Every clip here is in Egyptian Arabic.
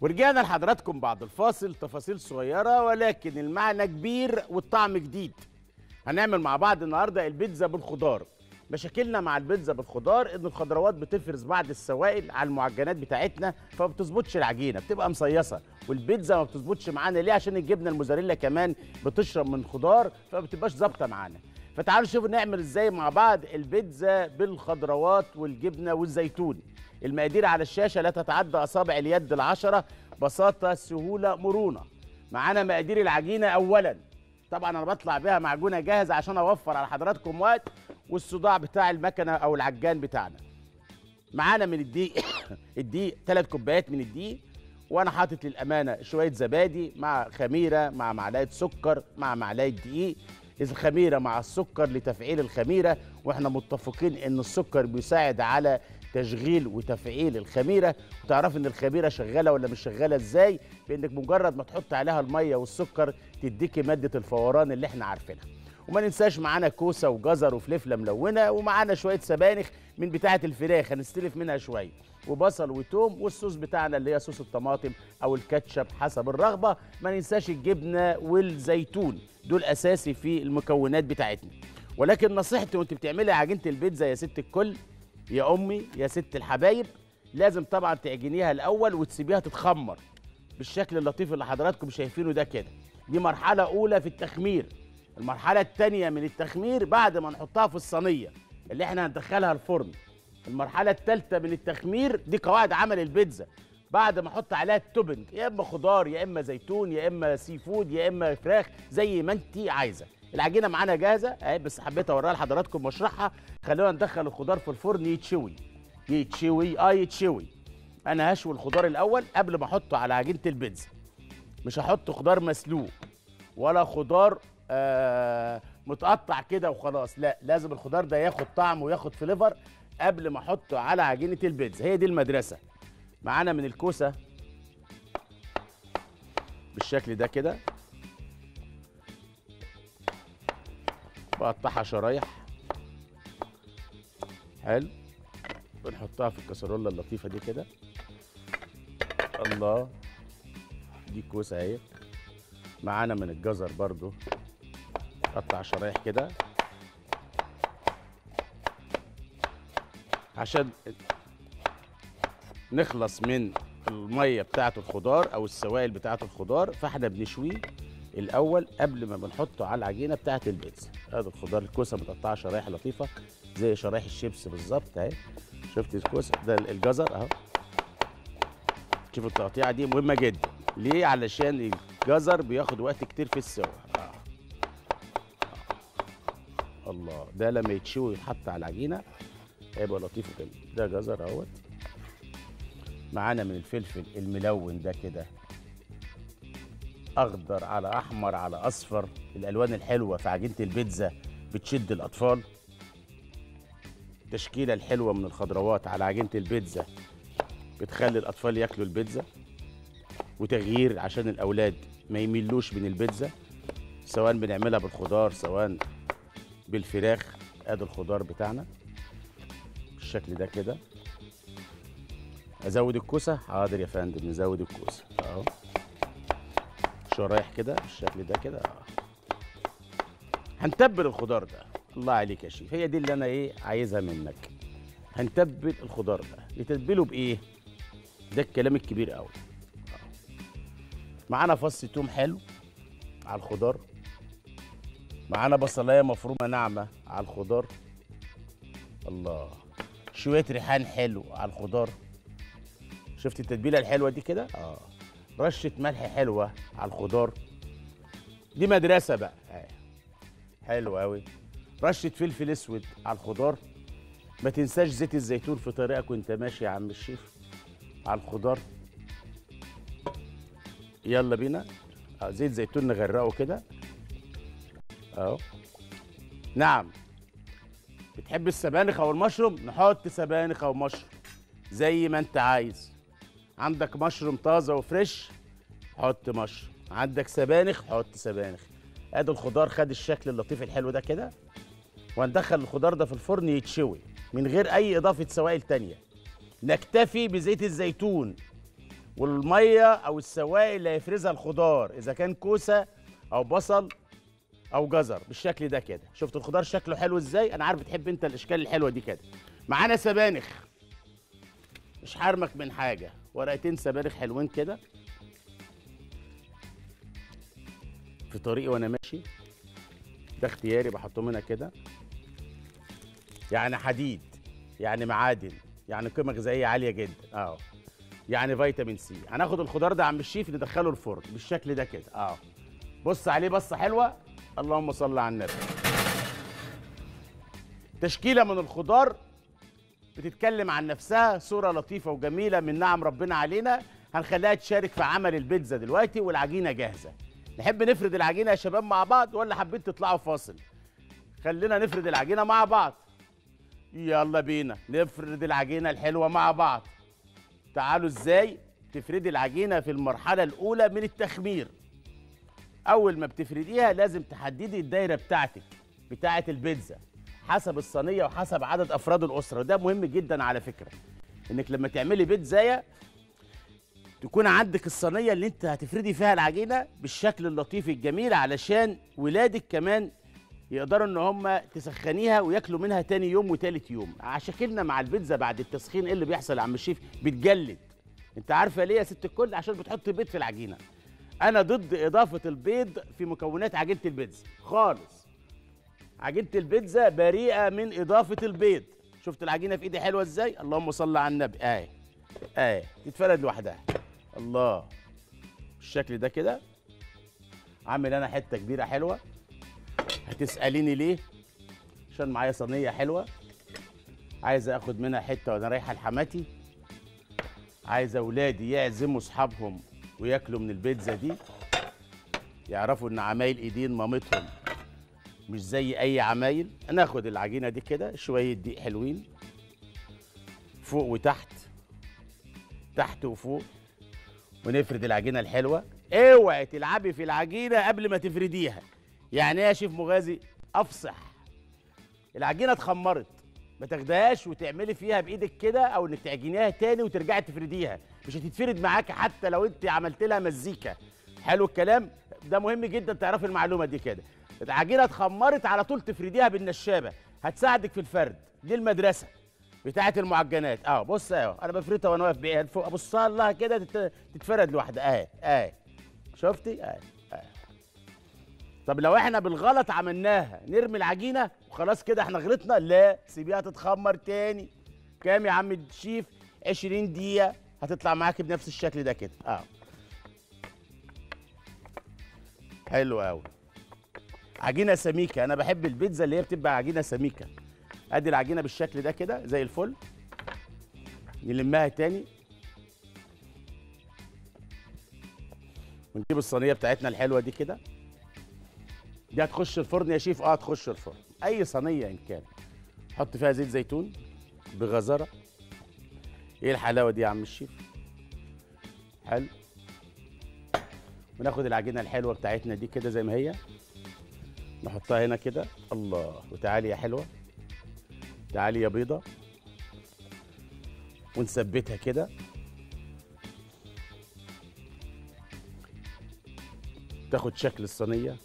ورجعنا لحضراتكم بعد الفاصل تفاصيل صغيرة ولكن المعنى كبير والطعم جديد هنعمل مع بعض النهاردة البيتزا بالخضار مشاكلنا مع البيتزا بالخضار ان الخضروات بتفرز بعض السوائل على المعجنات بتاعتنا فما بتظبطش العجينه بتبقى مصيصه والبيتزا ما بتظبطش معانا ليه عشان الجبنه الموزاريلا كمان بتشرب من خضار فما بتبقاش ظابطه معانا فتعالوا نشوف نعمل ازاي مع بعض البيتزا بالخضروات والجبنه والزيتون المقادير على الشاشه لا تتعدى اصابع اليد العشره بساطه سهوله مرونه معانا مقادير العجينه اولا طبعا انا بطلع بيها معجونه جاهزه عشان اوفر على حضراتكم وقت والصداع بتاع المكنه او العجان بتاعنا معانا من الدقيق الدقيق ثلاث كوبايات من الدقيق وانا حاطط للامانه شويه زبادي مع خميره مع معلقه سكر مع معلقه دقيق الخميره مع السكر لتفعيل الخميره واحنا متفقين ان السكر بيساعد على تشغيل وتفعيل الخميره وتعرف ان الخميره شغاله ولا مش شغاله ازاي بانك مجرد ما تحط عليها الميه والسكر تديكي ماده الفوران اللي احنا عارفينها وما ننساش معانا كوسه وجزر وفلفله ملونه ومعانا شويه سبانخ من بتاعه الفراخ هنستلف منها شويه وبصل وتوم والصوص بتاعنا اللي هي صوص الطماطم او الكاتشب حسب الرغبه ما ننساش الجبنه والزيتون دول اساسي في المكونات بتاعتنا ولكن نصيحتي وانت بتعملي عجينه البيتزا يا ست الكل يا امي يا ست الحبايب لازم طبعا تعجنيها الاول وتسيبيها تتخمر بالشكل اللطيف اللي حضراتكم شايفينه ده كده دي مرحله اولى في التخمير المرحله الثانيه من التخمير بعد ما نحطها في الصينيه اللي احنا هندخلها الفرن المرحله الثالثه من التخمير دي قواعد عمل البيتزا بعد ما احط عليها التوبنج يا اما خضار يا اما زيتون يا اما سي فود يا اما فراخ زي ما انت عايزه العجينه معانا جاهزه اهي بس حبيت اوريها لحضراتكم واشرحها خلونا ندخل الخضار في الفرن يتشوي يتشوي اه يتشوي انا هشوي الخضار الاول قبل ما احطه على عجينه البيتزا مش هحط خضار مسلوق ولا خضار آه متقطع كده وخلاص لا لازم الخضار ده ياخد طعم وياخد فليفر قبل ما احطه على عجينه البيتزا هي دي المدرسه معانا من الكوسه بالشكل ده كده بقطعها شرايح حلو بنحطها في الكسرولة اللطيفة دي كده الله دي كوسة اهي معانا من الجزر برضو قطع شرايح كده عشان نخلص من الميه بتاعه الخضار او السوائل بتاعه الخضار فاحنا بنشويه الاول قبل ما بنحطه على العجينه بتاعه البيتزا هذا الخضار الكوسه متقطعه شرايح لطيفه زي شرايح الشيبس بالظبط اهي شفت الكوسه ده الجزر اهو شوف التقطيعه دي مهمه جدا ليه علشان الجزر بياخد وقت كتير في السوا آه. آه. الله ده لما يتشوي ويتحط على العجينه هيبقى لطيف وجميل ده جزر اهوت معانا من الفلفل الملون ده كده اخضر على احمر على اصفر الالوان الحلوه في عجينه البيتزا بتشد الاطفال التشكيله الحلوه من الخضروات على عجينه البيتزا بتخلي الاطفال ياكلوا البيتزا وتغيير عشان الاولاد ما يميلوش من البيتزا سواء بنعملها بالخضار سواء بالفراخ ادي الخضار بتاعنا بالشكل ده كده ازود الكوسه حاضر يا فندم نزود الكوسه اهو شرايح كده بالشكل ده كده اه هنتبل الخضار ده الله عليك يا شيف هي دي اللي انا ايه عايزها منك هنتبل الخضار ده نتبله بايه ده الكلام الكبير قوي معانا فص توم حلو على الخضار معانا بصلايه مفرومه ناعمه على الخضار الله شويه ريحان حلو على الخضار شفت التتبيله الحلوه دي كده اه رشه ملح حلوه على الخضار دي مدرسه بقى آه. حلو قوي رشه فلفل اسود على الخضار ما تنساش زيت الزيتون في طريقك وانت ماشي يا عم الشيف على الخضار يلا بينا آه زيت زيتون نغرقه كده اهو نعم بتحب السبانخ او المشروم نحط سبانخ او مشروم زي ما انت عايز عندك مشروم طازه وفريش حط مشروم عندك سبانخ حط سبانخ ادي الخضار خد الشكل اللطيف الحلو ده كده وهندخل الخضار ده في الفرن يتشوي من غير اي اضافه سوائل تانية نكتفي بزيت الزيتون والميه او السوائل اللي هيفرزها الخضار اذا كان كوسه او بصل او جزر بالشكل ده كده شفت الخضار شكله حلو ازاي انا عارف بتحب انت الاشكال الحلوه دي كده معانا سبانخ مش حارمك من حاجه ورقتين سبانخ حلوين كده في طريقي وانا ماشي ده اختياري بحطهم هنا كده يعني حديد يعني معادن يعني قيمه غذائيه عاليه جدا اه يعني فيتامين سي هناخد الخضار ده عم الشيف ندخله الفرن بالشكل ده كده اه بص عليه بصه حلوه اللهم صل على النبي تشكيله من الخضار بتتكلم عن نفسها صوره لطيفه وجميله من نعم ربنا علينا هنخليها تشارك في عمل البيتزا دلوقتي والعجينه جاهزه نحب نفرد العجينه يا شباب مع بعض ولا حابين تطلعوا فاصل خلينا نفرد العجينه مع بعض يلا بينا نفرد العجينه الحلوه مع بعض تعالوا ازاي تفردي العجينه في المرحله الاولى من التخمير اول ما بتفرديها لازم تحددي الدايره بتاعتك بتاعه البيتزا حسب الصينيه وحسب عدد افراد الاسره وده مهم جدا على فكره انك لما تعملي بيتزايه تكون عندك الصينيه اللي انت هتفردي فيها العجينه بالشكل اللطيف الجميل علشان ولادك كمان يقدروا ان هم تسخنيها وياكلوا منها تاني يوم وتالت يوم عشاكلنا مع البيتزا بعد التسخين ايه اللي بيحصل يا عم الشيف بتجلد انت عارفه ليه يا ست الكل عشان بتحط بيض في العجينه انا ضد اضافه البيض في مكونات عجينه البيتزا خالص عجينه البيتزا بريئه من اضافه البيض شفت العجينه في ايدي حلوه ازاي اللهم صل على النبي اهي اهي تتفرد لوحدها الله بالشكل ده كده عامل انا حته كبيره حلوه هتساليني ليه عشان معايا صينيه حلوه عايز اخد منها حته وانا رايحه لحماتي عايز اولادي يعزموا اصحابهم وياكلوا من البيتزا دي يعرفوا ان عمايل ايدين مامتهم مش زي اي عمايل ناخد العجينه دي كده شويه دقيق حلوين فوق وتحت تحت وفوق ونفرد العجينه الحلوه اوعي تلعبي في العجينه قبل ما تفرديها يعني ايه يا شيف مغازي افصح العجينه اتخمرت ما تاخدهاش وتعملي فيها بايدك كده او انك تعجنيها تاني وترجعي تفرديها مش هتتفرد معاكي حتى لو انت عملت لها مزيكا حلو الكلام ده مهم جدا تعرفي المعلومه دي كده العجينه اتخمرت على طول تفرديها بالنشابه هتساعدك في الفرد دي المدرسه بتاعه المعجنات اه بص اهو انا بفردها وانا واقف بايه فوق ابص لها كده تت- تتفرد لوحدها اهي اهي شفتي اهي اهي طب لو احنا بالغلط عملناها نرمي العجينه وخلاص كده احنا غلطنا لا سيبيها تتخمر تاني كام يا عم الشيف 20 دقيقه هتطلع معاكي بنفس الشكل ده كده اه حلو قوي عجينه سميكه انا بحب البيتزا اللي هي بتبقى عجينه سميكه ادي العجينه بالشكل ده كده زي الفل نلمها تاني ونجيب الصينيه بتاعتنا الحلوه دي كده دي هتخش الفرن يا شيف اه هتخش الفرن اي صينيه ان كان حط فيها زيت زيتون بغزره ايه الحلاوه دي يا عم الشيف حلو وناخد العجينه الحلوه بتاعتنا دي كده زي ما هي نحطها هنا كده الله وتعالي يا حلوه تعالي يا بيضه ونثبتها كده تاخد شكل الصينيه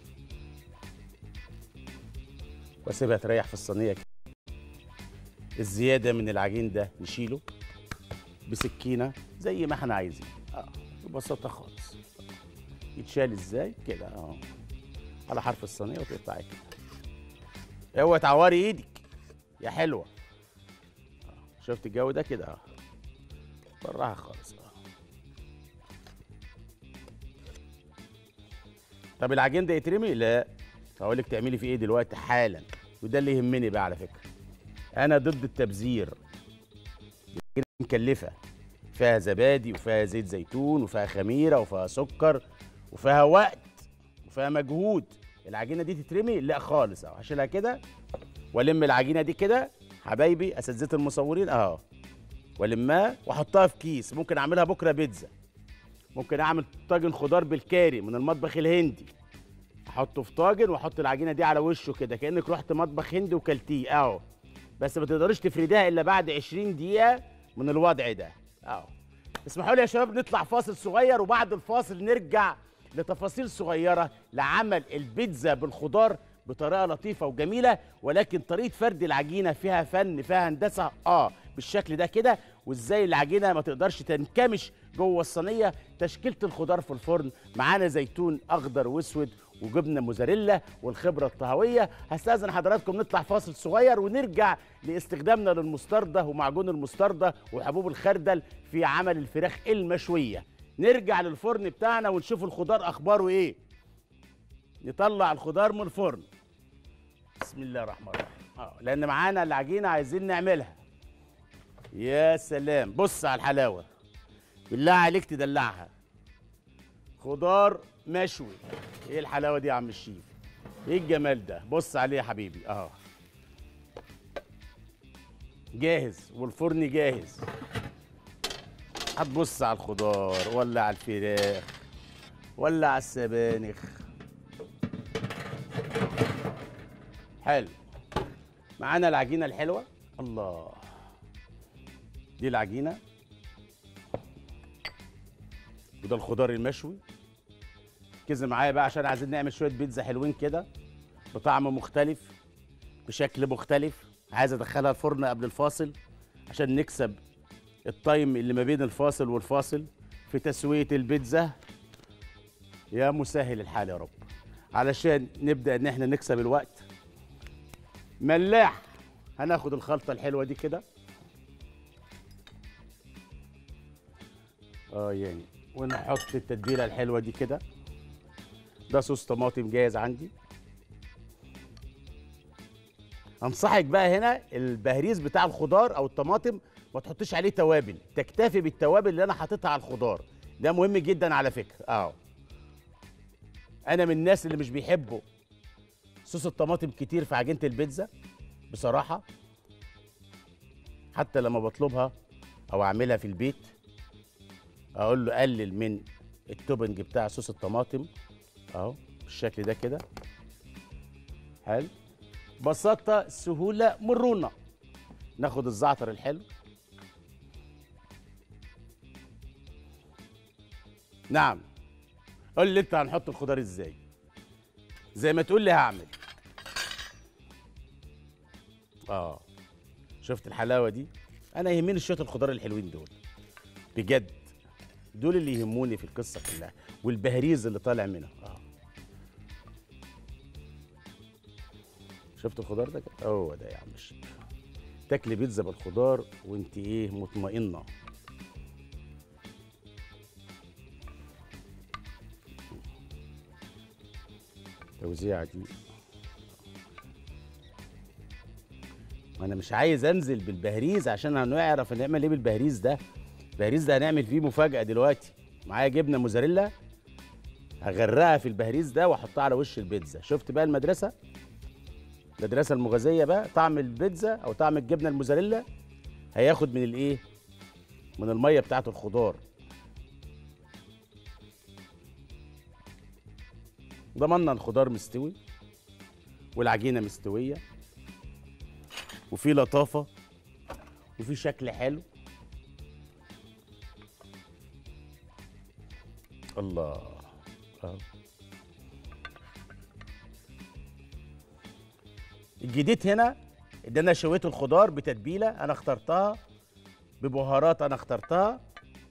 واسيبها تريح في الصينيه كده. الزياده من العجين ده نشيله بسكينه زي ما احنا عايزين اه ببساطه خالص يتشال ازاي كده اه على حرف الصينيه وتقطعي كده اوعي تعوري ايدك يا حلوه آه. شفت الجو ده كده اه براها خالص اه طب العجين ده يترمي لا هقول لك تعملي فيه ايه دلوقتي حالا وده اللي يهمني بقى على فكره انا ضد التبذير العجينة مكلفه فيها زبادي وفيها زيت زيتون وفيها خميره وفيها سكر وفيها وقت وفيها مجهود العجينه دي تترمي لا خالص اهو هشيلها كده والم العجينه دي كده حبايبي اساتذه المصورين اهو والمها واحطها في كيس ممكن اعملها بكره بيتزا ممكن اعمل طاجن خضار بالكاري من المطبخ الهندي احطه في طاجن واحط العجينه دي على وشه كده كانك رحت مطبخ هندي وكلتيه اهو بس ما تقدريش تفرديها الا بعد 20 دقيقه من الوضع ده اهو اسمحوا لي يا شباب نطلع فاصل صغير وبعد الفاصل نرجع لتفاصيل صغيره لعمل البيتزا بالخضار بطريقه لطيفه وجميله ولكن طريقه فرد العجينه فيها فن فيها هندسه اه بالشكل ده كده وازاي العجينه ما تقدرش تنكمش جوه الصينيه تشكيله الخضار في الفرن معانا زيتون اخضر واسود وجبنه موزاريلا والخبره الطهويه هستاذن حضراتكم نطلع فاصل صغير ونرجع لاستخدامنا للمستردة ومعجون المستردة وحبوب الخردل في عمل الفراخ المشويه نرجع للفرن بتاعنا ونشوف الخضار اخباره ايه نطلع الخضار من الفرن بسم الله الرحمن الرحيم اه لان معانا العجينه عايزين نعملها يا سلام بص على الحلاوه بالله عليك تدلعها خضار مشوي ايه الحلاوه دي يا عم الشيف ايه الجمال ده بص عليه يا حبيبي اه جاهز والفرن جاهز هتبص على الخضار ولا على الفراخ ولا على السبانخ حلو معانا العجينه الحلوه الله دي العجينه وده الخضار المشوي ركزوا معايا بقى عشان عايزين نعمل شويه بيتزا حلوين كده بطعم مختلف بشكل مختلف عايز ادخلها الفرن قبل الفاصل عشان نكسب التايم اللي ما بين الفاصل والفاصل في تسويه البيتزا يا مسهل الحال يا رب علشان نبدا ان احنا نكسب الوقت ملاح هناخد الخلطه الحلوه دي كده اه يعني ونحط التتبيله الحلوه دي كده ده صوص طماطم جاهز عندي انصحك بقى هنا البهريز بتاع الخضار او الطماطم ما تحطش عليه توابل تكتفي بالتوابل اللي انا حاططها على الخضار ده مهم جدا على فكره اه انا من الناس اللي مش بيحبوا صوص الطماطم كتير في عجينه البيتزا بصراحه حتى لما بطلبها او اعملها في البيت اقول له قلل من التوبنج بتاع صوص الطماطم اهو بالشكل ده كده حلو بساطه سهوله مرونه ناخد الزعتر الحلو نعم قول لي انت هنحط الخضار ازاي زي ما تقول لي هعمل اه شفت الحلاوه دي انا يهمني شويه الخضار الحلوين دول بجد دول اللي يهموني في القصه كلها والبهريز اللي طالع منها اه شفت الخضار ده كده هو ده يا عم الشيخ تاكلي بيتزا بالخضار وانت ايه مطمئنه التوزيعه دي انا مش عايز انزل بالبهريز عشان هنعرف نعمل ايه بالبهريز ده البهريز ده هنعمل فيه مفاجاه دلوقتي معايا جبنه موزاريلا هغرقها في البهريز ده واحطها على وش البيتزا شفت بقى المدرسه المدرسه المغازيه بقى طعم البيتزا او طعم الجبنه الموزاريلا هياخد من الايه من الميه بتاعه الخضار ضمننا الخضار مستوي والعجينه مستويه وفي لطافه وفي شكل حلو الله أهو. الجديد هنا ان انا شويت الخضار بتتبيله انا اخترتها ببهارات انا اخترتها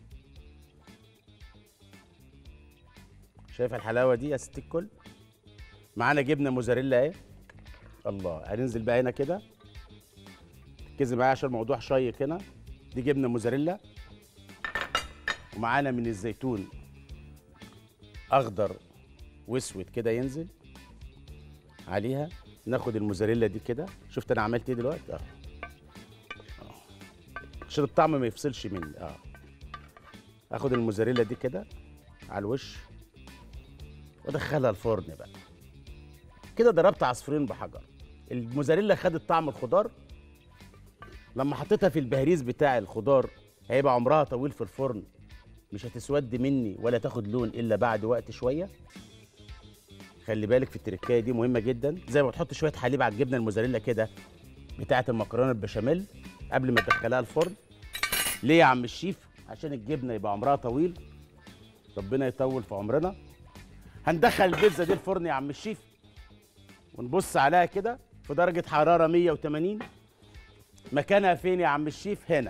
شايف الحلاوه دي يا ست الكل معانا جبنه موزاريلا اهي الله هننزل بقى هنا كده ركزي معايا عشان الموضوع شيق هنا دي جبنه موزاريلا ومعانا من الزيتون اخضر واسود كده ينزل عليها ناخد الموزاريلا دي كده شفت انا عملت ايه دلوقتي اه آه. عشان الطعم ما يفصلش مني اه اخد الموزاريلا دي كده على الوش وادخلها الفرن بقى كده ضربت عصفورين بحجر الموزاريلا خدت طعم الخضار لما حطيتها في البهريز بتاع الخضار هيبقى عمرها طويل في الفرن مش هتسود مني ولا تاخد لون الا بعد وقت شويه خلي بالك في التركايه دي مهمه جدا زي ما تحط شويه حليب على الجبنه الموزاريلا كده بتاعه المكرونه البشاميل قبل ما تدخلها الفرن ليه يا عم الشيف عشان الجبنه يبقى عمرها طويل ربنا يطول في عمرنا هندخل البيتزا دي الفرن يا عم الشيف ونبص عليها كده في درجه حراره 180 مكانها فين يا عم الشيف هنا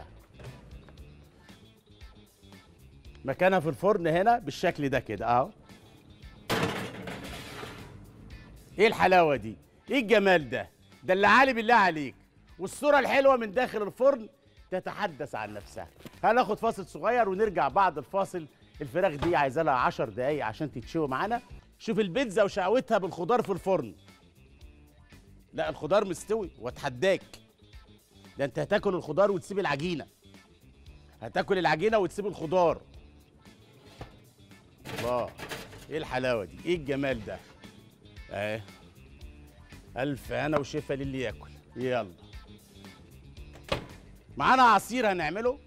مكانها في الفرن هنا بالشكل ده كده اهو ايه الحلاوه دي ايه الجمال ده ده اللي عالي بالله عليك والصوره الحلوه من داخل الفرن تتحدث عن نفسها هناخد فاصل صغير ونرجع بعد الفاصل الفراخ دي عايزه لها 10 دقايق عشان تتشوي معانا شوف البيتزا وشقوتها بالخضار في الفرن لا الخضار مستوي واتحداك ده انت هتاكل الخضار وتسيب العجينه هتاكل العجينه وتسيب الخضار الله ايه الحلاوه دي ايه الجمال ده اهي الف هنا وشفا للي ياكل يلا معانا عصير هنعمله